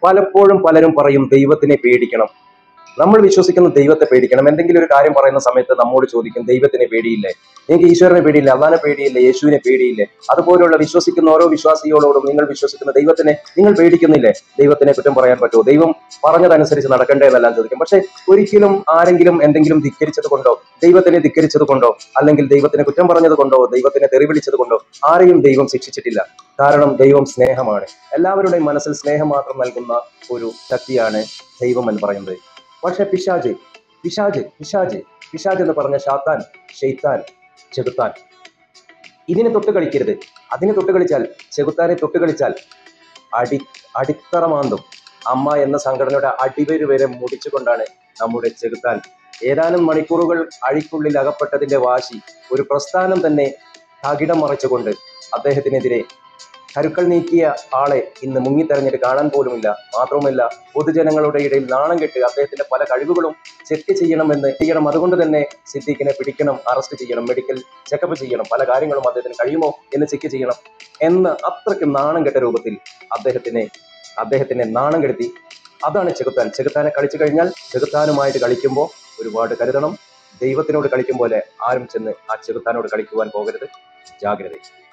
പലപ്പോഴും പലരും പറയും ദൈവത്തിനെ പേടിക്കണം നമ്മൾ വിശ്വസിക്കുന്ന ദൈവത്തെ പേടിക്കണം എന്തെങ്കിലും ഒരു കാര്യം പറയുന്ന സമയത്ത് നമ്മോട് ചോദിക്കും ദൈവത്തിനെ പേടിയില്ലേ നിങ്ങൾക്ക് ഈശ്വരനെ പേടിയില്ല അള്ളാനെ പേടിയില്ലേ യേശുവിനെ പേടിയില്ലേ അതുപോലുള്ള വിശ്വസിക്കുന്ന ഓരോ വിശ്വാസികളോടും നിങ്ങൾ വിശ്വസിക്കുന്ന ദൈവത്തിനെ നിങ്ങൾ പേടിക്കുന്നില്ലേ ദൈവത്തിനെ കുറ്റം പറയാൻ പറ്റുമോ ദൈവം പറഞ്ഞതനുസരിച്ച് നടക്കണ്ടേ എന്നെല്ലാം ചോദിക്കും പക്ഷെ ഒരിക്കലും ആരെങ്കിലും എന്തെങ്കിലും ധിക്കരിച്ചത് കൊണ്ടോ ദൈവത്തിനെ ധിക്കരിച്ചത് കൊണ്ടോ അല്ലെങ്കിൽ ദൈവത്തിനെ കുറ്റം പറഞ്ഞത് കൊണ്ടോ ദൈവത്തിനെ തെറിവിളിച്ചത് കൊണ്ടോ ആരെയും ദൈവം ശിക്ഷിച്ചിട്ടില്ല കാരണം ദൈവം സ്നേഹമാണ് എല്ലാവരുടെയും മനസ്സിൽ സ്നേഹം മാത്രം നൽകുന്ന ഒരു ശക്തിയാണ് ദൈവം എന്ന് പറയുന്നത് പക്ഷെ പിശാജ് പിശാജ് പിശാജ് പിശാജ് എന്ന് പറഞ്ഞ ഷാത്താൻ ഷെയ്ത്താൻ ചെകുത്താൻ ഇതിനെ തൊട്ട് കളിക്കരുത് അതിനെ തൊട്ട് കളിച്ചാൽ ചെകുത്താനെ തൊട്ട് കളിച്ചാൽ അടി അടിത്തറ മാന്തും അമ്മ എന്ന സംഘടനയുടെ അടിവേര് വരെ മുടിച്ചുകൊണ്ടാണ് നമ്മുടെ ചെകുത്താൻ ഏതാനും മണിക്കൂറുകൾ അഴിക്കുള്ളിൽ അകപ്പെട്ടതിന്റെ വാശി ഒരു പ്രസ്ഥാനം തന്നെ തകിടം മറിച്ചുകൊണ്ട് അദ്ദേഹത്തിനെതിരെ കരുക്കൾ നീക്കിയ ആളെ ഇന്ന് മുങ്ങിത്തെരഞ്ഞിട്ട് കാണാൻ പോലുമില്ല മാത്രവുമല്ല പൊതുജനങ്ങളുടെ ഇടയിൽ നാണം കെട്ട് അദ്ദേഹത്തിന്റെ പല കഴിവുകളും ചെക്ക് ചെയ്യണമെന്ന് ചെയ്യണം അതുകൊണ്ട് തന്നെ സിദ്ദീഖിനെ പിടിക്കണം അറസ്റ്റ് ചെയ്യണം മെഡിക്കൽ ചെക്കപ്പ് ചെയ്യണം പല കാര്യങ്ങളും അദ്ദേഹത്തിന് കഴിയുമോ എന്ന് ചെക്ക് ചെയ്യണം എന്ന് അത്രയ്ക്ക് നാണം കെട്ട രൂപത്തിൽ അദ്ദേഹത്തിനെ അദ്ദേഹത്തിനെ നാണം കെടുത്തി അതാണ് ചെകുത്താൻ ചെകുത്താനെ കളിച്ചു കഴിഞ്ഞാൽ ചെകുത്താനുമായിട്ട് കളിക്കുമ്പോൾ ഒരുപാട് കരുതണം ദൈവത്തിനോട് കളിക്കും പോലെ ആരും ചെന്ന് ആ ചെകുത്താനോട് കളിക്കുവാൻ പോകരുത് ജാഗ്രത